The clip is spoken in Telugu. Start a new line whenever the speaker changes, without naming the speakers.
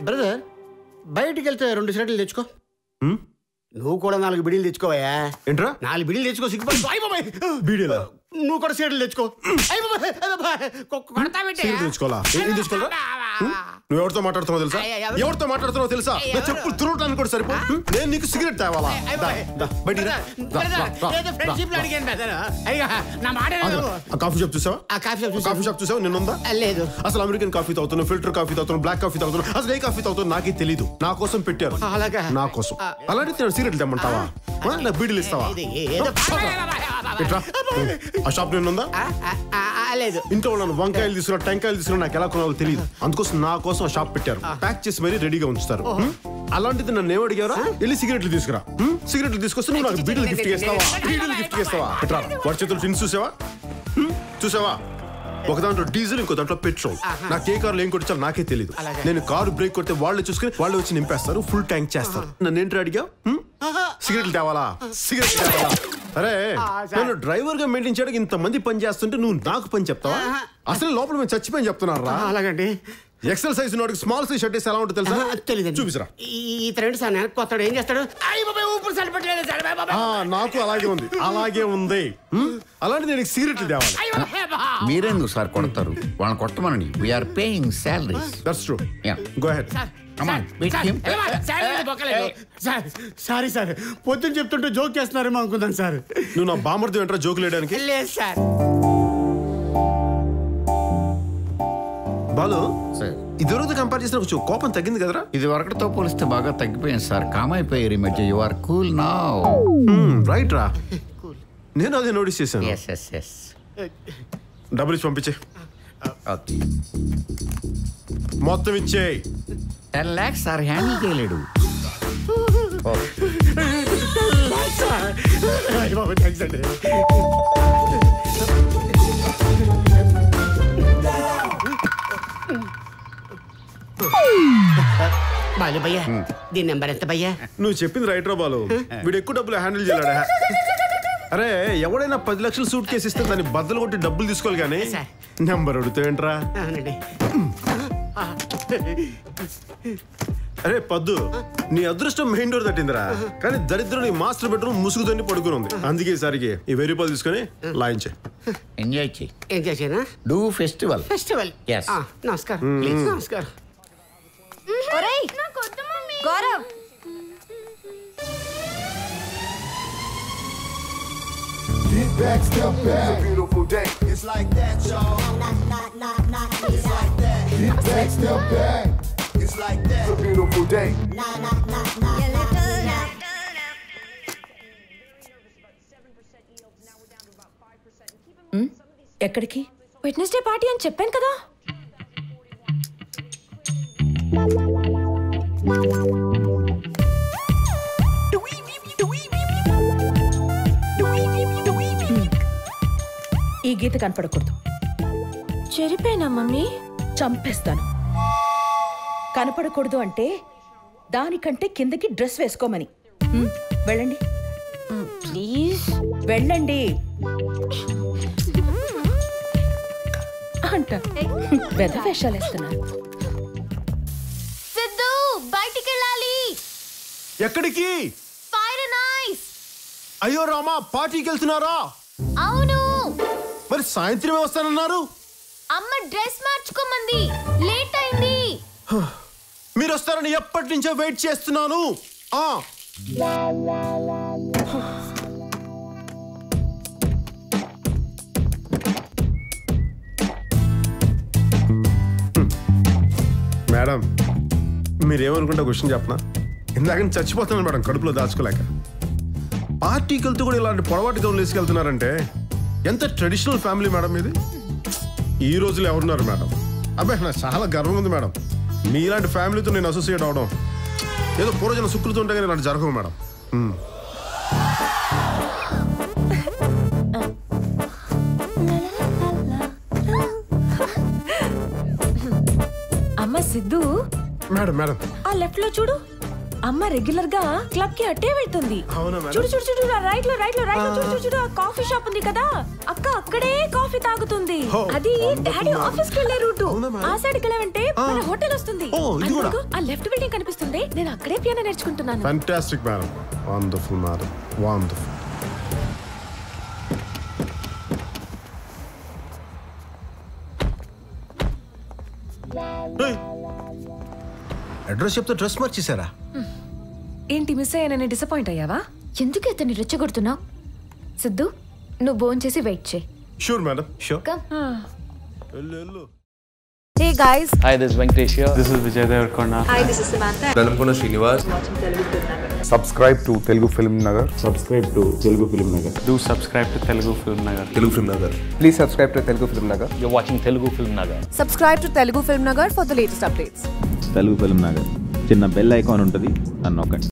బ్రదర్ బయటికి వెళ్తే రెండు సిగరెట్లు తెచ్చుకో
హ్మ్?
నువ్వు కూడా నాలుగు బిడీలు తెచ్చుకోవా
ఏంట్రా
నాలుగు బిడీలు తెచ్చుకో సిగ్గుపడి అయ్ బాబాయ్.
బీడీలా
నువ్వు కూడా సిగరెట్లు తెచ్చుకో అయ్ బాబాయ్, అయ్ బాబాయ్. కొ- కొడతావేంటి?
సిగరెట్ తెచ్చుకోవాలా ఏం ఏం తెచ్చుకోవాలా హ్మ్? నువ్వు ఎవరితో మాట్లాడుతున్నావు తెలుసా
అయ్య, ఎవరు?
ఎవరితో మాట్లాడుతున్నావు తెలుసా
అయ్య,
నా
ఎవరు?
చెప్పులు తురవటానికి కూడా సరిపో హ్మ్? నేను నీకు సిగరెట్ తేవాలా
అయ్
దా,
బాబాయ్.
దా, బయటికి రా.
బ్రదర్,
రా,
బ్రదర్,
రా, రా,
ఏదో
రా,
ఫ్రెండ్షిప్ లో
రా.
అడిగాను బ్రదర్ అయ్యా నా మాట
ఆగు.
వినవు.
ఆ కాఫీ షాప్ చూసావా
ఆ కాఫీ షాప్ చూసావా?
కాఫీ షాప్ చూసావా నిన్నుందా
ఆ, లేదు
అసలు అమెరికన్ కాఫీ తాగుతున్నావు ఫిల్టర్ కాఫీ తాగుతున్నావు బ్లాక్ కాఫీ తాగుతున్నావు అసలు ఏ కాఫీ తాగుతున్నావు నాకే తెలీదు నా కోసం పెట్టారు
ఆ, అలాగా?
నా కోసం
ఆ.
అలాంటి నేను సిగరెట్లు తెమ్మంటావా ఆ, నాకు బీడీలు ఇస్తావా
ఇది ఏదో
ఇట్రా. ఆ షాప్ నిన్నుందా
ఆ, ఆ, ఆ, ఆ, లేదు
ఇంట్లో వాళ్ళని వంకాయలు తీసుకున్నా టెంకాయలు తీసుకున్నా నాకు ఎలా కొనాలో తెలియదు అందుకోసం నా కోసం ఆ షాప్ పెట్టారు ప్యాక్ చేసి మరీ రెడీగా ఉంచుతారు హ్మ్? అలాంటిది నన్ను ఏమడిగారా వెళ్ళి సిగరెట్లు తీసుకురా హ్మ్? సిగరెట్లు తీసుకొస్తే నువ్వు నాకు బీడీలు గిఫ్ట్ చేస్తావా బీడీలు గిఫ్ట్ చేస్తావా ఎట్రా వాడి చేతులు టిన్స్ చూసావా హ్మ్? చూసావా ఒక దాంట్లో డీజిల్ ఇంకో దాంట్లో పెట్రోల్ నాకు ఏ కార్లో ఏం కొట్టించాలో నాకే తెలియదు
అలాగే.
నేను కారు బ్రేక్ కొడితే వాళ్ళు చూసుకుని వాళ్ళు వచ్చి నింపేస్తారు ఫుల్ ట్యాంక్ చేస్తారు నన్ను ఏంటి అడిగా సిగరెట్లు తేవాలా సిగరెట్ తేవాలా అరే
సార్.
నేను డ్రైవర్ గా మెయింటైన్ చేయడానికి ఇంత మంది పని చేస్తుంటే నువ్వు నాకు పని చెప్తావా అసలు లోపల మేము చచ్చిపోయి చెప్తున్నారా
ఆ, అలాగండి
ఎక్సెల్ సైజ్ నోడికి స్మాల్ సైజ్ షర్ట్ వేసి ఎలా ఉంటుంది తెలుసా
తెలియదు
చూపిసరా
ఈ ఫ్రెండ్ సార్ నేను కొత్తడు ఏం చేస్తాడు అయ్యి బాబాయ్ ఊపిరి సరిపెట్టలేదు సార్ బాబాయ్, బాబాయ్.
ఆ, నాకు అలాగే ఉంది అలాగే ఉంది హ్మ్? అలాంటి నేను సిగరెట్లు తేవాలి
అయ్యి బాబాయ్, బాబాయ్.
మీరెందుకు సార్ కొడతారు వాళ్ళని కొట్టమనండి we are paying salaries
that's true
Yeah.
Go head
sir,
Come on,
sir,
beat
sir,
him.
ఏ బాబాయ్, సార్, ఇది బొక్కలేదు. సార్ సారీ సార్ పొద్దున్న చెప్తుంటే జోక్ చేస్తున్నారేమో అనుకున్నాను సార్
నువ్వు నా బామర్ది వెంటరా జోకులు వేయడానికి
లేదు సార్
బాలు
సార్
ఇదివరకు కంపేర్ చేసిన కొంచెం కోపం తగ్గింది కదరా
ఇది వరకటితో పోలిస్తే బాగా తగ్గిపోయింది సార్ కామ్ అయిపోయారు ఈ మధ్య యు ఆర్ కూల్ నా
రైట్ రా నేను అదే నోటీస్ చేశాను
ఎస్ ఎస్ ఎస్
డబ్బులు ఇచ్చి పంపించే
ఓకే
మొత్తం ఇచ్చేయి
టెన్ ల్యాక్స్ సార్ హ్యాండిల్ చేయలేడు
అయ్యి బాబాయ్, థాంక్స్ అండి బాలు భయ్యా దీని నెంబర్ ఎంత భయ్యా
నువ్వు చెప్పింది రైట్ రా బాలు వీడు ఎక్కువ డబ్బులు హ్యాండిల్ చేయలేడా అరే ఎవడైనా పది లక్షలు సూట్ కేసు ఇస్తే దాన్ని బద్దలు కొట్టి డబ్బులు తీసుకోవాలి కానీ
సార్.
నెంబర్ అడుగుతా ఏంట్రా
అవునండి
అరే పద్దు నీ అదృష్టం మెయిన్ డోర్ తట్టిందిరా కానీ దరిద్రం నీ మాస్టర్ బెడ్రూమ్ ముసుగుతోని పడుకుని ఉంది అందుకే ఈసారికి ఈ వెయ్యి రూపాయలు తీసుకొని లాయించే
ఎంజాయ్ చేయి
ఏం చేసానా
డూ ఫెస్టివల్
ఫెస్టివల్
Yes.
నమస్కారం ప్లీజ్ నమస్కారం
ఒరేయ్ Gaurav
Get back, step back. It's a beautiful day. It's like that, y'all. It's like that. Get back, step back. It's like that. It's a beautiful day.
ఎక్కడికి
వెడ్నెస్డే పార్టీ అని చెప్పాను కదా
ఈ గీత కనపడకూడదు
చెరిపోయినా మమ్మీ
చంపేస్తాను కనపడకూడదు అంటే దానికంటే కిందకి డ్రెస్ వేసుకోమని హ్మ్, వెళ్ళండి
ప్లీజ్
వెళ్ళండి అంట వెధ వేషాలు వేస్తున్నారు
సిద్ధు బయటికి వెళ్ళాలి
ఎక్కడికి
ఫైర్ నైస్
అయ్యో రామా పార్టీకి వెళ్తున్నారా
అవును
మరి సాయంత్రమే వస్తానన్నారు
అమ్మ డ్రెస్ మార్చుకోమంది లేట్ అయింది
మీరు వస్తారని ఎప్పటి నుంచో వెయిట్ చేస్తున్నాను ఆ మేడం మీరేమనుకుంటే క్వశ్చన్ చెప్పనా ఇందాక నేను చచ్చిపోతున్నాను మేడం కడుపులో దాచుకోలేక పార్టీకి వెళ్తూ కూడా ఇలాంటి పొడవాటి గౌన్లు వేసుకెళ్తున్నారంటే ఎంత ట్రెడిషనల్ ఫ్యామిలీ మేడం ఇది ఈ రోజులు ఎవరున్నారు మేడం అబ్బాయి నాకు చాలా గర్వంగా ఉంది మేడం మీలాంటి ఫ్యామిలీతో నేను అసోసియేట్ అవడం ఏదో పూర్వజన సుకృతి ఉంటే కానీ ఇలాంటి జరగవు మేడం మ్మ్.
అమ్మ సిద్ధు
మేడం మేడం
ఆ లెఫ్ట్ లో చూడు
అమ్మ రెగ్యులర్ గా క్లబ్ కి అట్టే వెళ్తుంది
అవునా మేడం?
చూడు చూడు చూడు రైట్ లో రైట్ లో రైట్ లో చూడు చూడు చూడు ఆ కాఫీ షాప్ ఉంది కదా అక్క అక్కడే కాఫీ తాగుతుంది
Oh,
అది
wonderful,
డాడీ
madam.
ఆఫీస్ కి వెళ్ళే రూట్
అవునా, madam?
ఆ సైడ్ కి వెళ్ళామంటే మన హోటల్ వస్తుంది
Oh, ఇది కూడా?
అందుకు ఆ లెఫ్ట్ బిల్డింగ్ కనిపిస్తుంది నేను అక్కడే పియానో నేర్చుకుంటున్నాను
fantastic madam wonderful madam wonderful
address చెప్తే డ్రెస్ మార్చేశారా
ఏంటి మిస్ అయ్యానని డిసప్పాయింట్ అయ్యావా
ఎందుకు అతన్ని రెచ్చగొడుతున్నావు సిద్ధు నువ్వు భోన్ చేసి వెయిట్ చేయి
షూర్ మేడం షూర్
కమ్
వెళ్ళు వెళ్ళు
hey guys
Hi, this is Venkatesh here.
This is Vijay Devarkonda.
Hi this is Samantha
Velankonda Srinivas
Subscribe to Telugu Film Nagar.
Subscribe to Telugu Film Nagar. Do subscribe to Telugu Film Nagar.
Telugu Film Nagar
Please subscribe to Telugu Film Nagar.
You're watching Telugu Film Nagar.
Subscribe to Telugu Film Nagar for the latest updates
Telugu Film Nagar చిన్న బెల్ ఐకాన్ ఉంటుంది నన్ను నొక్కండి